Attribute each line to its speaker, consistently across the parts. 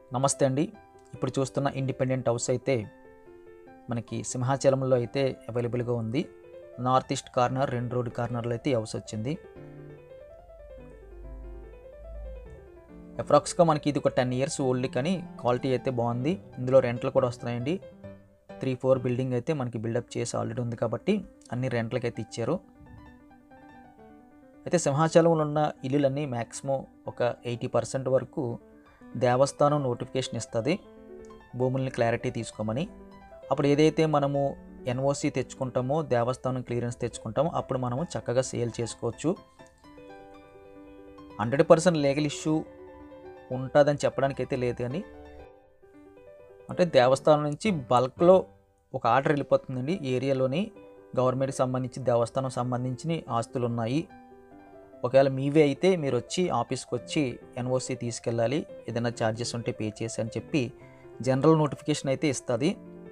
Speaker 1: నమస్తే అండి ఇప్పుడు చూస్తున్న ఇండిపెండెంట్ హౌస్ అయితే మనకి సింహాచలంలో అయితే అవైలబుల్గా ఉంది నార్త్ ఈస్ట్ కార్నర్ రెండు రోడ్ కార్నర్లో అయితే ఈ హౌస్ వచ్చింది అప్రాక్స్గా మనకి ఇది ఒక టెన్ ఇయర్స్ ఓల్డ్ కానీ క్వాలిటీ అయితే బాగుంది ఇందులో రెంట్లు కూడా వస్తున్నాయండి త్రీ ఫోర్ బిల్డింగ్ అయితే మనకి బిల్డప్ చేసి ఆల్రెడీ ఉంది కాబట్టి అన్ని రెంట్లకి అయితే ఇచ్చారు అయితే సింహాచలంలో ఉన్న ఇల్లులన్నీ మ్యాక్సిమం ఒక ఎయిటీ పర్సెంట్ వరకు దేవస్థానం నోటిఫికేషన్ ఇస్తుంది భూముల్ని క్లారిటీ తీసుకోమని అప్పుడు ఏదైతే మనము ఎన్ఓసి తెచ్చుకుంటామో దేవస్థానం క్లియరెన్స్ తెచ్చుకుంటామో అప్పుడు మనము చక్కగా సేల్ చేసుకోవచ్చు హండ్రెడ్ పర్సెంట్ లీగల్ ఇష్యూ ఉంటుందని చెప్పడానికి అయితే లేదు కానీ అంటే దేవస్థానం నుంచి బల్క్లో ఒక ఆర్డర్ వెళ్ళిపోతుందండి ఈ ఏరియాలోని గవర్నమెంట్కి సంబంధించి దేవస్థానం సంబంధించిన ఆస్తులు ఉన్నాయి ఒకవేళ మీవే అయితే మీరు వచ్చి ఆఫీస్కి వచ్చి ఎన్ఓసి తీసుకెళ్ళాలి ఏదైనా ఛార్జెస్ ఉంటే పే చేసి అని చెప్పి జనరల్ నోటిఫికేషన్ అయితే ఇస్తుంది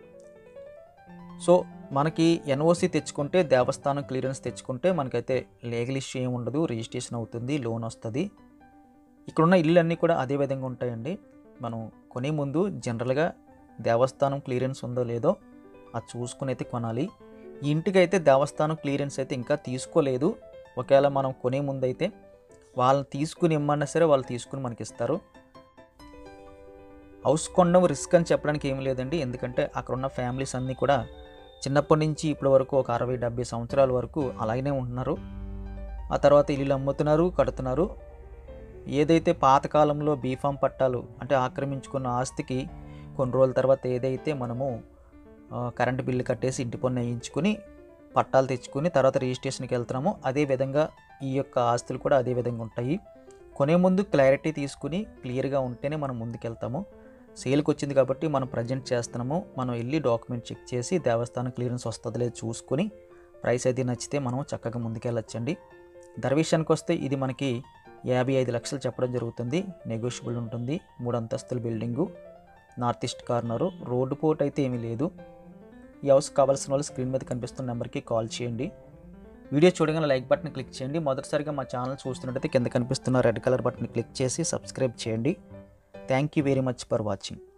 Speaker 1: సో మనకి ఎన్ఓసి తెచ్చుకుంటే దేవస్థానం క్లియరెన్స్ తెచ్చుకుంటే మనకైతే లీగల్ ఇష్యూ ఏమి ఉండదు రిజిస్ట్రేషన్ అవుతుంది లోన్ వస్తుంది ఇక్కడున్న ఇల్లు అన్నీ కూడా అదే విధంగా ఉంటాయండి మనం కొనే ముందు జనరల్గా దేవస్థానం క్లియరెన్స్ ఉందో లేదో అది చూసుకుని అయితే కొనాలి ఈ ఇంటికి అయితే దేవస్థానం క్లియరెన్స్ అయితే ఇంకా తీసుకోలేదు ఒకవేళ మనం కొనే ముందు అయితే వాళ్ళని తీసుకుని ఇమ్మన్నా సరే వాళ్ళు తీసుకుని మనకి ఇస్తారు హౌస్ కొనడం రిస్క్ అని చెప్పడానికి ఏం లేదండి ఎందుకంటే అక్కడ ఉన్న ఫ్యామిలీస్ అన్నీ కూడా చిన్నప్పటి నుంచి ఇప్పటి వరకు ఒక అరవై డెబ్బై సంవత్సరాల వరకు అలాగనే ఉంటున్నారు ఆ తర్వాత ఇల్లు అమ్ముతున్నారు కడుతున్నారు ఏదైతే పాతకాలంలో బీఫామ్ పట్టాలు అంటే ఆక్రమించుకున్న ఆస్తికి కొన్ని రోజుల తర్వాత ఏదైతే మనము ఆ, కరెంటు బిల్లు కట్టేసి ఇంటి పన్ను వేయించుకుని పట్టాలు తెచ్చుకుని తర్వాత రిజిస్ట్రేషన్కి వెళ్తున్నామో అదే విధంగా ఈ యొక్క ఆస్తులు కూడా అదే విధంగా ఉంటాయి కొనే ముందు క్లారిటీ తీసుకుని క్లియర్గా ఉంటేనే మనం ముందుకెళ్తాము సేల్కి వచ్చింది కాబట్టి మనం ప్రజెంట్ చేస్తున్నాము మనం వెళ్ళి డాక్యుమెంట్ చెక్ చేసి దేవస్థానం క్లియరెన్స్ వస్తుందో లేదో చూసుకుని ప్రైస్ అయితే నచ్చితే మనం చక్కగా ముందుకెళ్ళొచ్చండి ధర విషయానికి వస్తే ఇది మనకి యాభై ఐదు లక్షలు చెప్పడం జరుగుతుంది నెగోషియబుల్ ఉంటుంది మూడు అంతస్తుల building north east corner road పోర్ట్ అయితే ఏమీ లేదు ఈ హౌస్ కావాల్సిన వాళ్ళు స్క్రీన్ మీద కనిపిస్తున్న నెంబర్కి కాల్ చేయండి వీడియో చూడగానే లైక్ బటన్ క్లిక్ చేయండి మొదటిసారిగా మా ఛానల్ చూస్తున్నట్టయితే కింద కనిపిస్తున్న రెడ్ కలర్ బటన్ క్లిక్ చేసి సబ్స్క్రైబ్ చేయండి thank you very much for watching